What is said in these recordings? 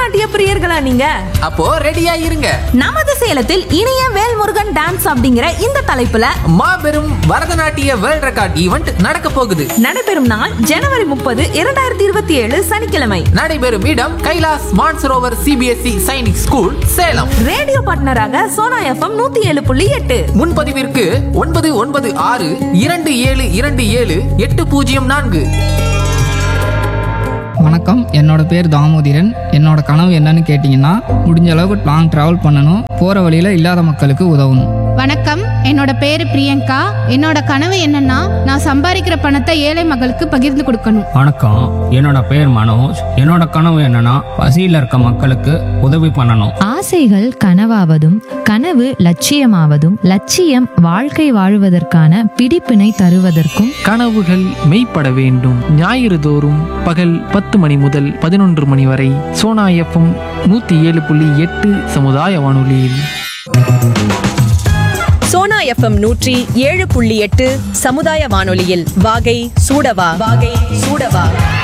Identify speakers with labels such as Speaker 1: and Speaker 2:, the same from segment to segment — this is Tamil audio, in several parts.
Speaker 1: பரதநாட்டிய பிரியர்களா நீங்க
Speaker 2: அப்போ ரெடியா இருங்க
Speaker 1: நமது சேலத்தில் இனிய வேல்முருகன் டான்ஸ் அப்படிங்கிற இந்த தலைப்புல
Speaker 2: மாபெரும் பரதநாட்டிய வேர்ல்ட் ரெக்கார்ட் ஈவெண்ட் நடக்க போகுது
Speaker 1: நடைபெறும் நாள் ஜனவரி முப்பது இரண்டாயிரத்தி இருபத்தி ஏழு சனிக்கிழமை
Speaker 2: நடைபெறும் இடம் Kailash Mansarovar CBSE Sainik school Salem
Speaker 1: radio பார்ட்னராக சோனா எஃப்எம் நூத்தி ஏழு புள்ளி எட்டு
Speaker 2: முன்பதிவிற்கு ஒன்பது ஒன்பது ஆறு இரண்டு ஏழு இரண்டு ஏழு எட்டு பூஜ்ஜியம் நான்கு
Speaker 3: வணக்கம் என்னோட பேர் தாமோதிரன் என்னோட கனவு என்னன்னு கேட்டிங்கன்னா முடிஞ்ச அளவுக்கு லாங் ட்ராவல் பண்ணணும் போகிற வழியில் இல்லாத மக்களுக்கு உதவணும்
Speaker 4: வணக்கம் என்னோட பேரு பிரியங்கா என்னோட கனவு என்னன்னா நான் சம்பாதிக்கிற பணத்தை ஏழை மக்களுக்கு பகிர்ந்து கொடுக்கணும்
Speaker 5: வணக்கம் என்னோட பேர் மனோஜ் என்னோட கனவு என்னன்னா பசியில் இருக்க மக்களுக்கு உதவி பண்ணணும்
Speaker 6: ஆசைகள் கனவாவதும் கனவு லட்சியமாவதும் லட்சியம் வாழ்க்கை வாழுவதற்கான பிடிப்பினை தருவதற்கும்
Speaker 7: கனவுகள் மெய்ப்பட வேண்டும் ஞாயிறு தோறும் பகல் பத்து மணி முதல் பதினொன்று மணி வரை சோனா எஃப்எம் நூற்றி ஏழு புள்ளி எட்டு சமுதாய வானொலியில்
Speaker 8: சோனா எஃப்எம் நூற்றி ஏழு புள்ளி எட்டு சமுதாய வானொலியில் வாகை சூடவா வாகை சூடவா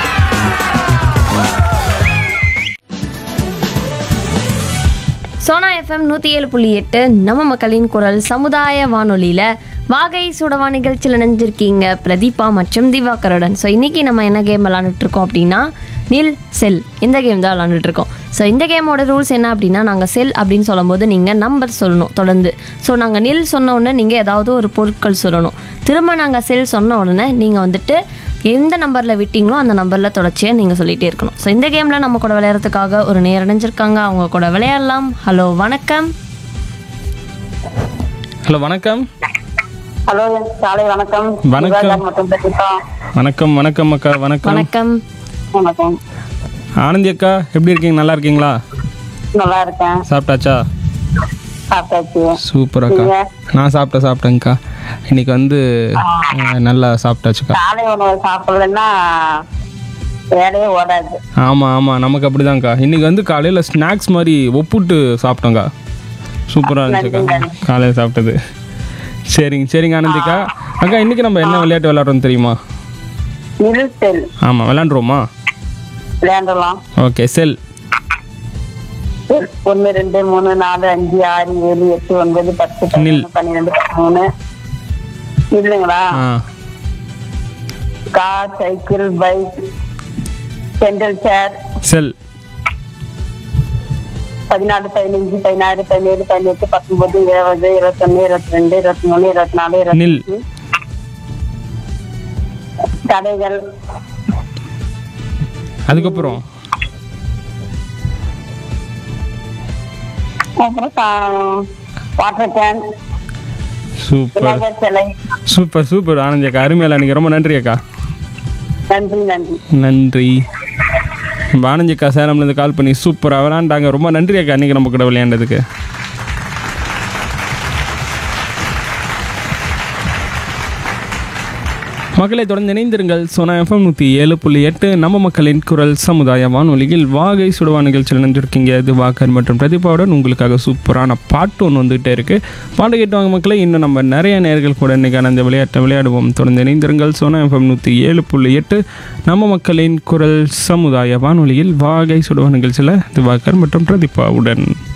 Speaker 9: சோனா எஃப்எம் நூற்றி ஏழு புள்ளி எட்டு நம்ம மக்களின் குரல் சமுதாய வானொலியில் வாகை சுடவா நிகழ்ச்சியில் நினைஞ்சிருக்கீங்க பிரதீபா மற்றும் திவாகருடன் ஸோ இன்றைக்கி நம்ம என்ன கேம் விளாண்டுட்டு இருக்கோம் அப்படின்னா நில் செல் இந்த கேம் தான் விளாண்டுட்டு இருக்கோம் ஸோ இந்த கேமோட ரூல்ஸ் என்ன அப்படின்னா நாங்கள் செல் அப்படின்னு சொல்லும்போது நீங்கள் நம்பர் சொல்லணும் தொடர்ந்து ஸோ நாங்கள் நில் சொன்ன உடனே நீங்கள் ஏதாவது ஒரு பொருட்கள் சொல்லணும் திரும்ப நாங்கள் செல் சொன்ன உடனே நீங்கள் வந்துட்டு எந்த நம்பரில் விட்டீங்களோ அந்த நம்பரில் தொடர்ச்சியாக நீங்கள் சொல்லிகிட்டே இருக்கணும் ஸோ இந்த கேமில் நம்ம கூட விளையாடுறதுக்காக ஒரு நேர் இணைஞ்சிருக்காங்க அவங்க கூட விளையாடலாம் ஹலோ வணக்கம்
Speaker 10: ஹலோ வணக்கம்
Speaker 11: ஹலோ காலை வணக்கம்
Speaker 10: வணக்கம்.
Speaker 11: சிவாஜி மற்றும் பிரதீபா.
Speaker 10: வணக்கம் வணக்கம் அக்கா வணக்கம்
Speaker 9: வணக்கம்
Speaker 11: வணக்கம்
Speaker 10: ஆனந்தி அக்கா எப்படி இருக்கீங்க நல்லா இருக்கீங்களா
Speaker 11: நல்லா இருக்கேன்
Speaker 10: சாப்பிட்டாச்சா
Speaker 11: சாப்பிட்டாச்சு
Speaker 10: சூப்பர் அக்கா
Speaker 11: நீங்க?
Speaker 10: நான் சாப்பிட்டேன் சாப்பிட்டேங்க்கா இன்னைக்கு வந்து அஹ், நல்லா சாப்பிட்டாச்சுக்கா
Speaker 11: காலை உணவு சாப்பிடலன்னா வேலையே ஓடாது
Speaker 10: ஆமாம் ஆமாம் நமக்கு அப்படிதான்க்கா இன்னைக்கு வந்து காலையில் ஸ்நாக்ஸ் மாதிரி ஒப்புட்டு சாப்பிட்டோங்க்கா சூப்பராக இருந்துச்சுக்கா காலையில் சாப்பிட்டது சரிங்க சரிங்க ஆனந்திக்கா அக்கா இன்னைக்கு நம்ம என்ன விளையாட்டு விளையாடுறோம் தெரியுமா
Speaker 11: நிறுத்தல்
Speaker 10: ஆமாம் விளையாண்டுருவோமா
Speaker 11: விளையாண்டலாம்
Speaker 10: ஓகே செல்
Speaker 11: ஒன்னு ரெண்டு மூணு நாலு அஞ்சு ஆறு ஏழு எட்டு ஒன்பது பத்து
Speaker 10: நில்.
Speaker 11: பதினொன்று பன்னிரெண்டு பதிமூணு இல்லைங்களா
Speaker 10: ஆ
Speaker 11: car cycle bike central chair
Speaker 10: cell
Speaker 11: பதினாலு பதினஞ்சு பதினாறு பதினேழு பதினெட்டு பத்தொன்பது இருபது இருபத்தொன்னு இருபத்தி ரெண்டு இருபத்தி மூணு இருபத்தி நாலு
Speaker 10: நில்.
Speaker 11: இருபத்தி கடைகள்
Speaker 10: அதுக்கப்புறம்
Speaker 11: அப்புறம் வாட்டர் கேன்
Speaker 10: சூப்பர்
Speaker 11: விநாயகர் சிலை
Speaker 10: சூப்பர் சூப்பர் ஆனந்தி அக்கா அருமையில நீங்கள் ரொம்ப நன்றி அக்கா
Speaker 11: நன்றி நன்றி
Speaker 10: நன்றி நம்ம ஆனந்தி அக்கா சேலம்லேருந்து கால் பண்ணி சூப்பராக விளாண்டாங்க ரொம்ப நன்றி அக்கா அன்றைக்கி நம்ம கூட விளையாண்டதுக்கு மக்களை தொடர்ந்து இணைந்திருங்கள் சோனா எஃப்எம் நூற்றி ஏழு புள்ளி எட்டு நம்ம மக்களின் குரல் சமுதாய வானொலியில் வாகை சுடுவா நிகழ்ச்சியில் நினைஞ்சிருக்கீங்க இது வாக்கர் மற்றும் பிரதீபாவுடன் உங்களுக்காக சூப்பரான பாட்டு ஒன்று வந்துகிட்டே இருக்குது பாட்டு கேட்டுவாங்க மக்களை இன்னும் நம்ம நிறைய நேர்கள் கூட இன்றைக்கான அந்த விளையாட்டை விளையாடுவோம் தொடர்ந்து இணைந்திருங்கள் சோனா எஃப்எம் நூற்றி ஏழு புள்ளி எட்டு நம்ம மக்களின் குரல் சமுதாய வானொலியில் வாகை சுடுவா நிகழ்ச்சியில் திவாகர் மற்றும் பிரதீபாவுடன்